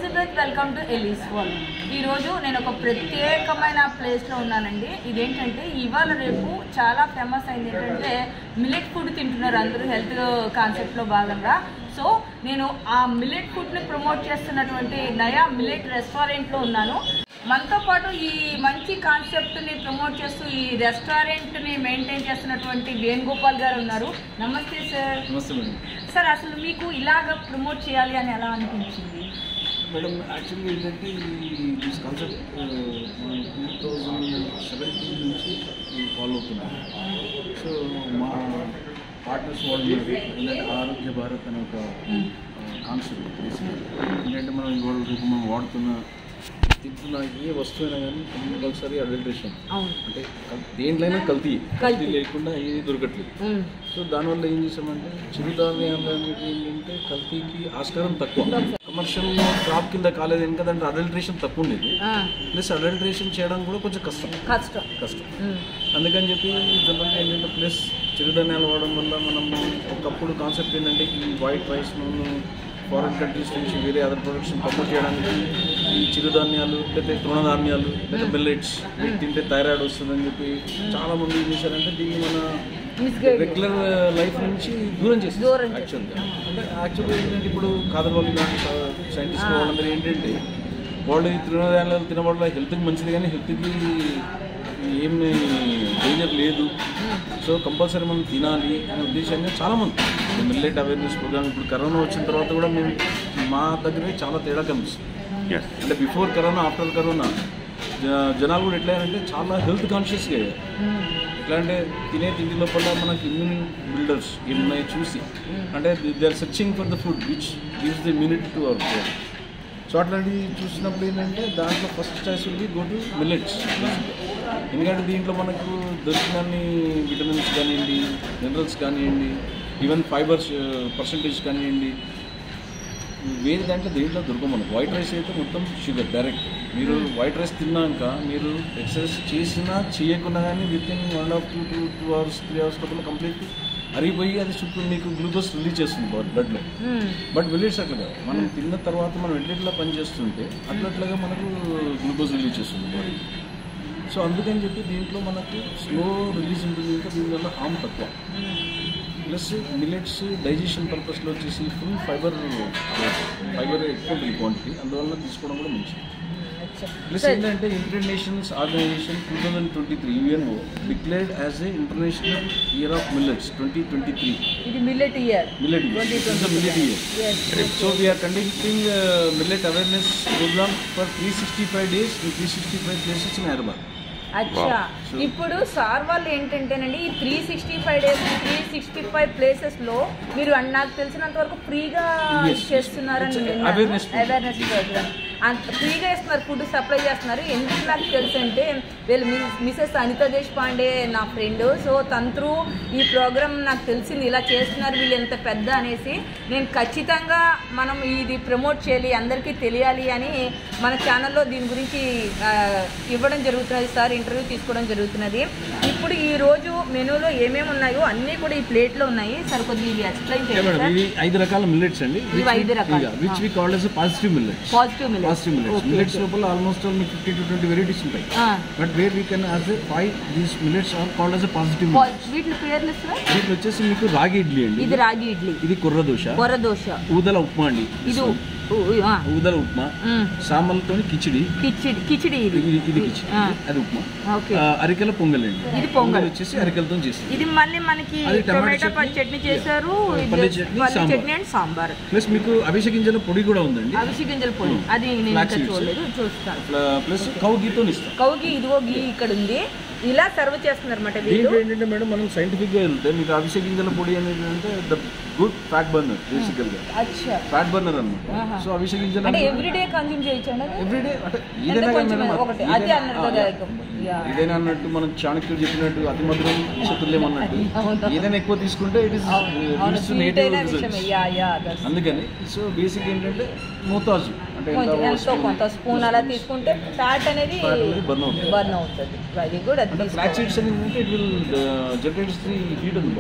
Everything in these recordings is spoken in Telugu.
Elizabeth welcome to Elise wall ఈరోజు నేను ఒక ప్రత్యేకమైన ప్లేస్లో ఉన్నానండి ఇదేంటంటే ఇవాళ రేపు చాలా ఫేమస్ అయింది ఏంటంటే మిల్లెట్ ఫుడ్ తింటున్నారు అందరూ హెల్త్ కాన్సెప్ట్లో భాగంగా సో నేను ఆ మిల్లెట్ ఫుడ్ని ప్రమోట్ చేస్తున్నటువంటి నయా మిల్లెట్ రెస్టారెంట్లో ఉన్నాను మనతో పాటు ఈ మంచి కాన్సెప్ట్ని ప్రమోట్ చేస్తూ ఈ రెస్టారెంట్ని మెయింటైన్ చేస్తున్నటువంటి వేణుగోపాల్ గారు ఉన్నారు నమస్తే సార్ నమస్తే మేడం సార్ అసలు మీకు ఇలాగ ప్రమోట్ చేయాలి అని ఎలా అనిపించింది మేడం యాక్చువల్గా ఏంటంటే ఈ దిస్ కాన్సెప్ట్ మనం టూ థౌజండ్ సెవెంటీన్ నుంచి ఫాలో అవుతున్నాం సో మా పార్ట్నర్స్ వాళ్ళు ఉన్నారు. ఏంటంటే ఆరోగ్య భారత్ అనే ఒక కాన్సెప్ట్ ఏంటంటే మనం ఇవాళ రేపు మనం వాడుతున్న తింటున్న ఏ వస్తువు అయినా కానీ కంపల్సరీ అడల్ట్రేషన్ అవును అంటే కల్- దేంట్లైనా కల్తీ కల్తీ లేకుండా ఏది దొరకట్లేదు ఉమ్. సో దానివల్ల ఏం చేసామంటే చిరుధాన్యాలు అనేది ఏంటంటే కల్తీకి ఆస్కారం తక్కువ కమర్షియల్ క్రాప్ కింద కాలేదు కనుక దాంట్లో అడల్ట్రేషన్ తక్కువ ఉండేది ఆ, ప్లస్ అడల్ట్రేషన్ చేయడం కూడా కొంచెం కష్టం కష్టం కష్టం ఉమ్. అందుకని చెప్పి జనరల్గా ఏంటంటే ప్లస్ చిరుధాన్యాలు వాడడం వల్ల మనము ఒకప్పుడు కాన్సెప్ట్ ఏంటంటే ఈ వైట్ రైస్ ఫారిన్ కంట్రీస్ నుంచి వేరే అదర్ ప్రొడక్ట్స్ ప్రమోట్ చేయడానికి ఈ చిరుధాన్యాలు లేకపోతే తృణధాన్యాలు లేదా మిల్లెట్స్ వీటి తింటే థైరాయిడ్ వస్తుందని చెప్పి చాలా మంది ఏం చేశారంటే దీన్ని మన Misguided. రెగ్యులర్ లైఫ్ నుంచి దూరం చేసి దూరం యాక్చువల్గా అంటే యాక్చువల్గా ఏంటంటే ఇప్పుడు కాదర్వాళ్ళు లాంటి సైంటిస్ట్ వాళ్ళందరూ ఏంటంటే వాళ్ళు ఈ తృణధాన్యాలు తినడం హెల్త్కి మంచిది కానీ హెల్త్కి ఏమి డేంజర్ లేదు సో కంపల్సరీ మనం తినాలి అనే ఉద్దేశంగా చాలామంది మిల్లెట్ అవేర్నెస్ ప్రోగ్రామ్ ఇప్పుడు కరోనా వచ్చిన తర్వాత కూడా మేము మా దగ్గరే చాలా తేడా కనిపిస్తుంది అంటే బిఫోర్ కరోనా ఆఫ్టర్ కరోనా జ- జనాలు కూడా ఎట్లా అంటే చాలా హెల్త్ కాన్షియస్గా అయ్యారు ఉమ్. ఎట్లా అంటే తినే తిండి లోపల మనకి ఇమ్యూన్ బిల్డర్స్ ఏమున్నాయో చూసి అంటే they are searching for the food which gives the immunity to our body so అట్లాంటివి చూసినప్పుడు ఏంటంటే దాంట్లో ఫస్ట్ చాయిస్ ఉంది గో టు మిల్లెట్స్ ఎందుకంటే దీంట్లో మనకు దొరికినన్ని విటమిన్స్ కానివ్వండి మినరల్స్ కానివ్వండి ఈవెన్ ఫైబర్స్ పర్సంటేజ్ కానివ్వండి వేరే దాంట్లో దేంట్లో దొరకవు మనకు వైట్ రైస్ అయితే మొత్తం షుగర్ డైరెక్ట్ మీరు వైట్ రైస్ తిన్నాక మీరు ఎక్సర్సైజ్ చేసినా చేయకున్నా కానీ with in one half two two two hours three hours లోపల కంప్లీట్ అరిగిపోయి అది చుట్టూ మీకు గ్లూకోజ్ రిలీజ్ చేస్తుంది బ్లడ్లో ఉమ్. బట్ వెల్లిట్స్ అట్లా కాదు మనం తిన్న తర్వాత మనం వెంటిలేటర్లో పనిచేస్తుంటే అట్లట్లాగా మనకు గ్లూకోజ్ రిలీజ్ చేస్తుంది బాడీ సో అందుకని చెప్పి దీంట్లో మనకు స్లో రిలీజ్ ఉంటుంది ఇంకా దీనివల్ల హామ్ తక్కువ ప్లస్ మిల్లెట్స్ డైజెషన్ పర్పస్లో వచ్చేసి ఫుల్ ఫైబర్ ఫైబర్ ఎక్కువ ఉంటుంది క్వాంటిటీ అందువల్ల తీసుకోవడం కూడా మంచిది అచ్చా. ప్లస్ సార్, ఏంటంటే United Nations organisation two thousand twenty three UNO declared as a international year of millets twenty twenty three ఇది millet year millet year. This is the millet year. So we are conducting uh, millet awareness program for 365 days in 365 places in Hyderabad. అచ్చా ఇప్పుడు సార్ వాళ్ళు ఏంటంటేనండి ఈ three sixty five days three sixty five places లో మీరు అన్- నాకు తెలిసినంత వరకు ఫ్రీగా Yes. చేస్తున్నారని It's a విన్నాను. awareness program. అవేర్నెస్ ప్రోగ్రామ్ అంత ఫ్రీగా ఇస్తున్నారు ఫుడ్ సప్లై చేస్తున్నారు ఎందుకు నాకు తెలుసు అంటే వీళ్ళు మిసెస్ అనిత దేశపాండే నా ఫ్రెండ్ సో తంత్రు ఈ ప్రోగ్రామ్ నాకు తెలిసింది ఇలా చేస్తున్నారు వీళ్ళు ఎంత పెద్ద అనేసి నేను ఖచ్చితంగా మనం ఇది ప్రమోట్ చేయాలి అందరికీ తెలియాలి అని మన ఛానల్లో దీని గురించి ఆ, ఇవ్వడం జరుగుతున్నది సార్ ఇంటర్వ్యూ తీసుకోవడం జరుగుతున్నది ఇప్పుడు ఈ రోజు మెనూలో ఏమేమి ఉన్నాయో అన్నీ కూడా ఈ ప్లేట్లో ఉన్నాయి సార్ కొద్దిగా ఇవి ఎక్స్ప్లెయిన్ చేయండి సార్ ఇవి ఐదు రకాల మిల్లెట్స్ అండి ఇవి ఐదు రకాలు. Which we called S positive millets positive millet positive millets millets లోపల ఆల్మోస్ట్ ఆల్ మీకు ఫిఫ్టీ టు ట్వంటీ వెరైటీస్ ఉంటాయి but where we can as five these millets are called S positive millets వీటి పేర్లు సార్ వీటిలో వచ్చేసి మీకు రాగి ఇడ్లీ అండి ఇది రాగి ఇడ్లీ ఇది కొర్ర దోశ కొర్ర దోశ ఊదల ఉప్మా అండి ఇది ఉ- ఉ- ఆ, ఊదల ఉప్మా ఉమ్, సామలతో కిచిడి కిచిడి కిచిడి ఇది ఇది ఇది కిచిడి ఆ. అది ఉప్మా ఓకే ఆ, అరికెల పొంగల్ అండి ఇది పొంగల్. వచ్చేసి అరికెలతో చేస్తుంది ఇది మళ్ళీ మనకి అది టమాటా టొమాటో చట్నీ, చట్నీ చేశారు yeah. ఇది పల్లి చట్నీ, పల్లి సాంబార్. చట్నీ అండ్ సాంబార్ ప్లస్ మీకు అభిషేక్ గింజల పొడి కూడా ఉందండి అవిసి గింజల పొడి Hmm. అది నేను Flax ఇంకా seeds. చూడలేదు చూస్తాను ప్ల- ప్లస్ కౌ గీతో ఇస్తాం కౌకి ఇదిగో గీ ఇక్కడ ఉంది ఇలా సర్వ్ చేస్తున్నారు అనమాట వీళ్ళు దీంట్లో ఏంటంటే మేడం మనం సైంటిఫిక్ గా వెళ్తే మీకు అభిషేక్ గింజల పొడి అనేది అంటే ద గుడ్ ఫ్యాట్ బర్నర్ బేసికల్ గా అచ్చా ఫ్యాట్ బర్నర్ అనమాట ఆహా. సో అభిషేక్ గింజలు అంటే ఎవ్రీడే కన్జ్యూమ్ చేయొచ్చు అండి ఎవ్రీడే అంటే ఎంత ఏదైనా కానీ కొంచెం మేడం, ఒకటి అది ఏదైనా- అన్నారు ఆ, కదా yeah. యా. ఏదైనా అన్నట్టు మనం చాణక్యుడు చెప్పినట్టు అతి మధురం శత్రులేం అన్నట్టు అవును. ఏదైనా ఎక్కువ తీసుకుంటే ఇట్ ఇస్ అవును స్వీట్ అయిన విషయమే యా యా that's- అందుకని సో బేసిక్ ఏంటంటే మోతాజు అంటే ఎంత కొంచెం ఎంతో spoon, కొంత స్పూన్ అలా తీసుకుంటే ఫ్యాట్ అనేది Fat అనేది burn అవుతుంది. బర్న్ అవుతుంది వెరీ గుడ్ అది అంటే ఫ్లాక్ తీసుకోవాలి. సీడ్స్ అనేది ఉంటే it will generates the heat ఉంది బాడీ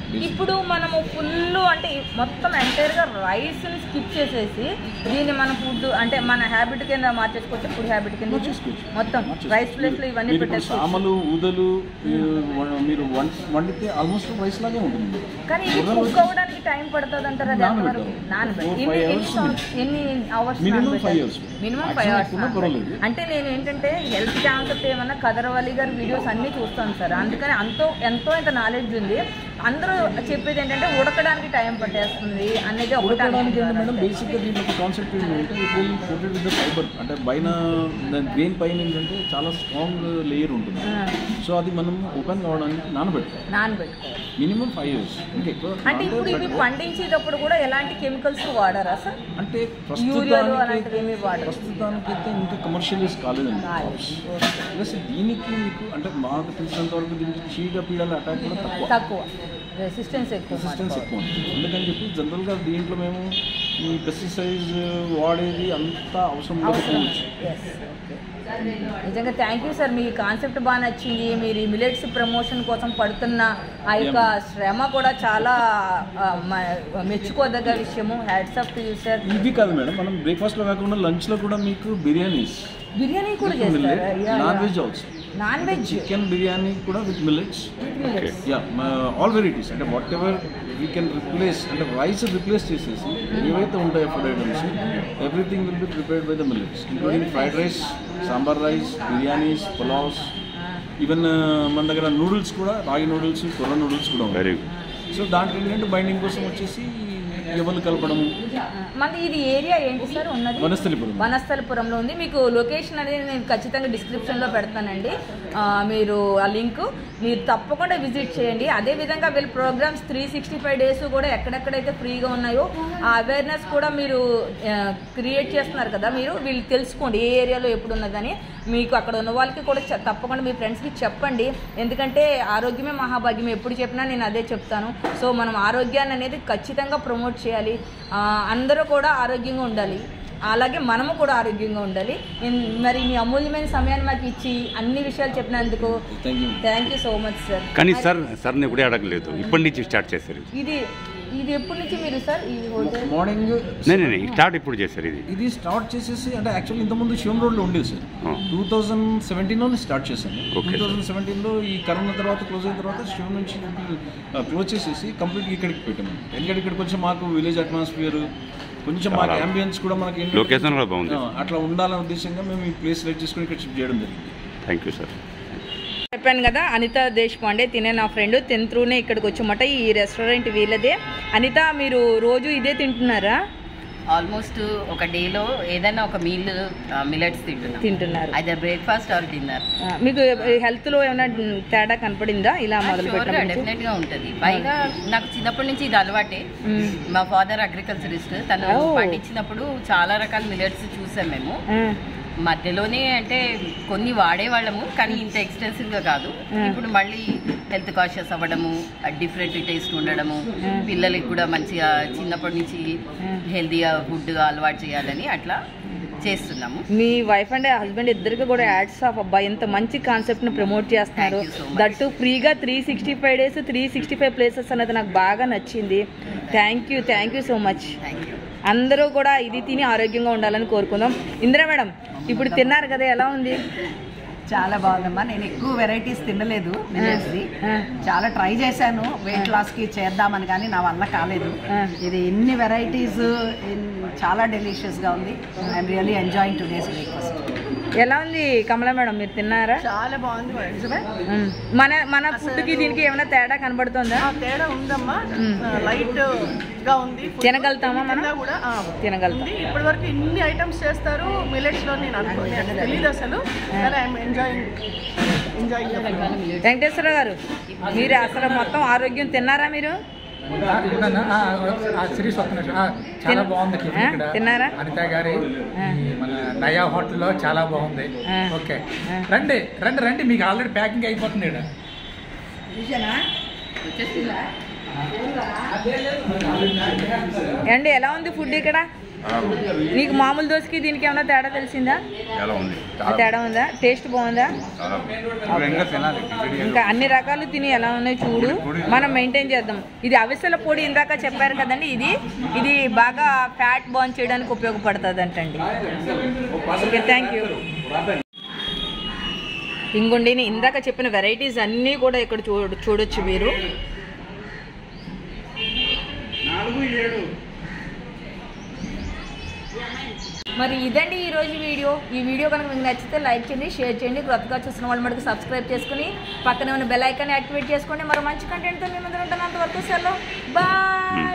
ఇప్పుడు మనము ఫుల్ అంటే మొత్తం ఎంటైర్గా రైస్ని స్కిప్ చేసేసి దీన్ని మన ఫుడ్ అంటే మన హ్యాబిట్ కింద మార్చేసుకోవచ్చు ఫుడ్ హ్యాబిట్ కింద మార్చేసుకోవచ్చు. మొత్తం మార్చేసుకోవచ్చు. రైస్ ప్లేస్లో ఇవన్నీ మీరు ఇప్పుడు పెట్టేసుకోవచ్చు సామలు ఊదలు మీరు వ- మీరు వం- వండితే ఆల్మోస్ట్ రైస్ లాగే ఉంటుంది కానీ ఇది గుర్రాలు కుక్ అవ్వడానికి టైం పడుతుంది అంటారు అది నానబెట్టాలి. ఎంతవరకు నానబెట్టి Four, ఎన్ని five ఎన్ని hours సంవత్స- ఎన్ని hours Minimum five hours. Minimum Maximum five ఎక్కువన్నా పర్వాలేదు. అవర్స్ అంటే నేను ఏంటంటే హెల్త్ కాన్సెప్ట్ ఏమన్నా కదరవల్లి గారి వీడియోస్ అన్నీ చూస్తాను సార్ అందుకని అంతో ఎంతో ఇంత నాలెడ్జ్ ఉంది అందరూ చెప్పేది ఏంటంటే ఉడకడానికి టైం పట్టేస్తుంది అనేది ఒకటి ఉడకడానికి ఏంటి మేడం అనుకుంటున్నారు. బేసిక్గా దీంట్లో ఒక కాన్సెప్ట్ ఏంటంటే it will coated with the fibre అంటే పైన దాని గ్రెయిన్ పైన ఏంటంటే చాలా స్ట్రాంగ్ లేయర్ ఉంటుంది ఆ, సో అది మనం ఓపెన్ కావడానికి నానబెట్టాలి నానబెట్టుకోవాలి మినిమం ఫైవ్ ఇయర్స్ ఇంకా ఎక్కువ అంటే ఇప్పుడు ఇవి పండించేటప్పుడు కూడా ఎలాంటి కెమికల్స్ వాడారా సార్ అంటే యూరియాలు ప్రస్తుతానికి అలాంటివి ఏమీ వాడరు ప్రస్తుతానికైతే ఇంకా కమర్షియలైజ్ కాలేదండి crops. ప్లస్ దీనికి మీకు అంటే మాకు తెలిసినంత వరకు దీనికి చీడ పీడల అటాక్ కూడా తక్కువ తక్కువ రెసిస్టెన్స్ ఎక్కువ రెసిస్టెన్స్ మాట. ఎక్కువ ఉంటుంది అందుకని చెప్పి జనరల్గా దీంట్లో మేము ఈ పెస్టిసైడ్స్ వాడేది అంత అవసరం అవసరం లేకపోవచ్చు Yes, okay. నిజంగా థ్యాంక్ యూ సార్ మీ కాన్సెప్ట్ బాగా నచ్చింది మీరు మిలెట్స్ ప్రమోషన్ కోసం పడుతున్న ఆ యొక్క శ్రమ కూడా చాలా ఆ, మ- మెచ్చుకోదగ్గ విషయము hats off to you sir ఇది కాదు మేడం మనం బ్రేక్ఫాస్ట్లో కాకుండా లంచ్లో కూడా మీకు బిర్యానీస్ బిర్యానీ కూడా చేస్తారా non veg also non veg chicken biryani కూడా with millets ya all varieties అంటే whatever we can replace అంటే రైస్ రిప్లేస్ చేసేసి ఏవైతే ఉంటాయో food items everything will be prepared by the millets including fried rice sambar rice biryanis pulaos even మన దగ్గర నూడిల్స్ కూడా రాగి నూడిల్స్ కొర్ర నూడిల్స్ కూడా వెరీ ఉంటాయి సో దాంట్లో ఏంటంటే బైండింగ్ కోసం వచ్చేసి ఎవరు కలపడము మనది ఇది ఏరియా ఏంటి సార్ ఉన్నది వనస్థలిపురం వనస్థలపురంలో ఉంది మీకు లొకేషన్ అనేది నేను ఖచ్చితంగా డిస్క్రిప్షన్లో పెడతానండి ఆ, మీరు ఆ లింక్ మీరు తప్పకుండా విజిట్ చేయండి అదేవిధంగా వీళ్ళ programs three sixty five days కూడా ఎక్కడెక్కడైతే ఫ్రీగా ఉన్నాయో ఆ అవేర్నెస్ కూడా మీరు క్రియేట్ చేస్తున్నారు కదా మీరు వీళ్ళు తెలుసుకోండి ఏ ఏరియాలో ఎప్పుడు ఉన్నదని మీకు అక్కడ ఉన్న వాళ్ళకి కూడా చె- తప్పకుండా మీ ఫ్రెండ్స్కి చెప్పండి ఎందుకంటే ఆరోగ్యమే మహాభాగ్యం ఎప్పుడు చెప్పినా నేను అదే చెప్తాను సో మనం ఆరోగ్యాన్ని అనేది ఖచ్చితంగా ప్రమోట్ చేయాలి ఆ, అందరూ కూడా ఆరోగ్యంగా ఉండాలి అలాగే మనము కూడా ఆరోగ్యంగా ఉండాలి ఇన్- మరి మీ అమూల్యమైన సమయాన్ని మాకు ఇచ్చి అన్ని విషయాలు చెప్పినందుకు thank you thank you so much sir కానీ సార్ సార్ని ఎప్పుడే అడగలేదు ఇప్పటి నుంచి స్టార్ట్ చేశారు ఇది. ఇది ఇది ఎప్పటి నుంచి మీరు సార్ ఈ హోటల్ మార్నింగ్ నే నే, నే, స్టార్ట్ ఇప్పుడు చేశారు ఇది ఇది స్టార్ట్ చేసేసి అంటే యాక్చువల్లీ ఇంతకుముందు శివం రోడ్లో ఉండేది సార్ ఆ. టూ థౌజండ్ సెవెంటీన్లోనే స్టార్ట్ చేశాను టూ Okay, థౌజండ్ సెవెంటీన్లో ఈ కరోనా తర్వాత క్లోజ్ అయిన తర్వాత శివం నుంచి క్లోజ్ చేసేసి కంప్లీట్ ఇక్కడికి పెట్టాము ఎందుకంటే ఇక్కడ కొంచెం మాకు విలేజ్ అట్మాస్ఫియర్ కొంచెం మాకు చాలా. అంబియన్స్ కూడా మనకి ఏంటంటే లొకేషన్ కూడా బాగుంది ఆ, అట్లా ఉండాలనే ఉద్దేశంగా మేము ఈ ప్లేస్ సెలెక్ట్ చేసుకుని ఇక్కడ షిఫ్ట్ చేయడం జరిగింది థ్యాంక్ యూ సార్ చెప్పాను కదా అనిత దేశపాండే తినే నా ఫ్రెండ్ తెంత్రూనే ఇక్కడికి వచ్చామట ఈ రెస్టారెంట్ వీళ్ళదే అనిత మీరు రోజు ఇదే తింటున్నారా ఆల్మోస్ట్ ఒక డేలో ఏదైనా ఒక మీల్ మిలెట్స్ తింటున్నాం తింటున్నారు అయితే బ్రేక్ఫాస్ట్ ఆర్ డిన్నర్ ఆ, మీకు హెల్త్ లో ఏమైనా తేడా కనపడిందా ఇలా మొదలు పెట్టడం డెఫినెట్ గా ఉంటది పైగా నాకు చిన్నప్పటి నుంచి ఇది అలవాటే మా ఫాదర్ అగ్రికల్చరిస్ట్ తను Oh. పండించినప్పుడు చాలా రకాల మిలెట్స్ చూసాం మేము మధ్యలోనే అంటే కొన్ని వాడేవాళ్ళము కానీ ఇంత ఎక్స్టెన్సివ్ గా కాదు ఇప్పుడు మళ్ళీ హెల్త్ కాన్షియస్ అవ్వడము డిఫరెంట్ టేస్ట్ ఉండడము పిల్లలకి కూడా మంచిగా చిన్నప్పటి నుంచి హెల్తీగా ఫుడ్ అలవాటు చేయాలని అట్లా చేస్తున్నాము మీ వైఫ్ అండ్ హస్బెండ్ ఇద్దరికి కూడా యాడ్స్ ఆఫ్ అబ్బా ఎంత మంచి కాన్సెప్ట్ ని ప్రమోట్ చేస్తున్నారు Thank you so much. That ఫ్రీగా three sixty five days three sixty five places అనేది నాకు బాగా నచ్చింది thank you thank you so much thank you అందరూ కూడా ఇది తిని ఆరోగ్యంగా ఉండాలని కోరుకుందాం ఇందిరా మేడం ఇప్పుడు తిన్నారు కదా ఎలా ఉంది చాలా బాగుందమ్మా నేను ఎక్కువ వెరైటీస్ తినలేదు మిల్లెట్స్ది ఆ. చాలా ట్రై చేశాను వెయిట్ లాస్కి చేద్దామని కానీ నా వల్ల కాలేదు ఆ. ఇది ఎన్ని వెరైటీస్ చాలా డెలిషియస్గా ఉంది I'm really enjoying today's breakfast ఎలా ఉంది కమలా మేడం మీరు తిన్నారా చాలా బాగుంది ఎలిజబెత్ ఉమ్. మన మన ఫుడ్కి దీనికి ఏమైనా తేడా కనబడుతుందా ఆ తేడా ఉందమ్మా లైట్ గా ఉంది Food తినగలుగుతామా మనం? తిన్నా కూడా ఆ, తినగలుగుతాం. ఉంది ఇప్పటి వరకు ఇన్ని ఐటమ్స్ చేస్తారు మిలెట్స్ లో నేను అనుకోలేదు తెలియదు అసలు కానీ ఐఎమ్ ఎంజాయింగ్ ఎంజాయింగ్ వెంకటేశ్వర గారు మీరు అసలు మొత్తం ఆరోగ్యం తిన్నారా మీరు సిరీస్ వస్తున్నాయి ఆ, చాలా తిన్- బాగుంది టిఫిన్ ఆ, ఇక్కడ తిన్నారా? అనిత గారి ఆ. ఈ మన నయా హోటల్లో చాలా బాగుంది ఆ. ఓకే ఆ. రండి రండి రండి మీకు ఆల్రెడీ ప్యాకింగ్ అయిపోతుంది ఇక్కడ ఏమండి ఎలా ఉంది ఫుడ్ ఇక్కడ నీకు మామూలు దోశకి దీనికి ఏమైనా తేడా తెలిసిందా చాలా ఉంది తేడా ఉందా టేస్ట్ బాగుందా చాలా ఇంకా తినాలి కిచిడి ఇంకా అన్ని రకాలు తిని ఎలా ఉన్నాయో చూడు మనం మెయింటైన్ చేద్దాం ఇది అవిసెల పొడి ఇందాక చెప్పారు కదండి ఇది ఇది బాగా ఫ్యాట్ బర్న్ చేయడానికి ఉపయోగపడుతుంది అంటండి ఓకే థ్యాంక్ యూ ఇంకొండి నేను ఇందాక చెప్పిన వెరైటీస్ అన్నీ కూడా ఇక్కడ చూడ చూడొచ్చు మీరు మరి ఇదండి ఈ రోజు వీడియో ఈ వీడియో కనుక మీకు నచ్చితే లైక్ చేయండి షేర్ చేయండి కొత్తగా చూసిన వాళ్ళు మనకు సబ్స్క్రైబ్ చేసుకుని పక్కనే ఉన్న బెల్ ఐకాన్ యాక్టివేట్ చేసుకోండి మరి మంచి కంటెంట్తో మీ ముందు ఉంటాను అంతవరకు సెలవు బాయ్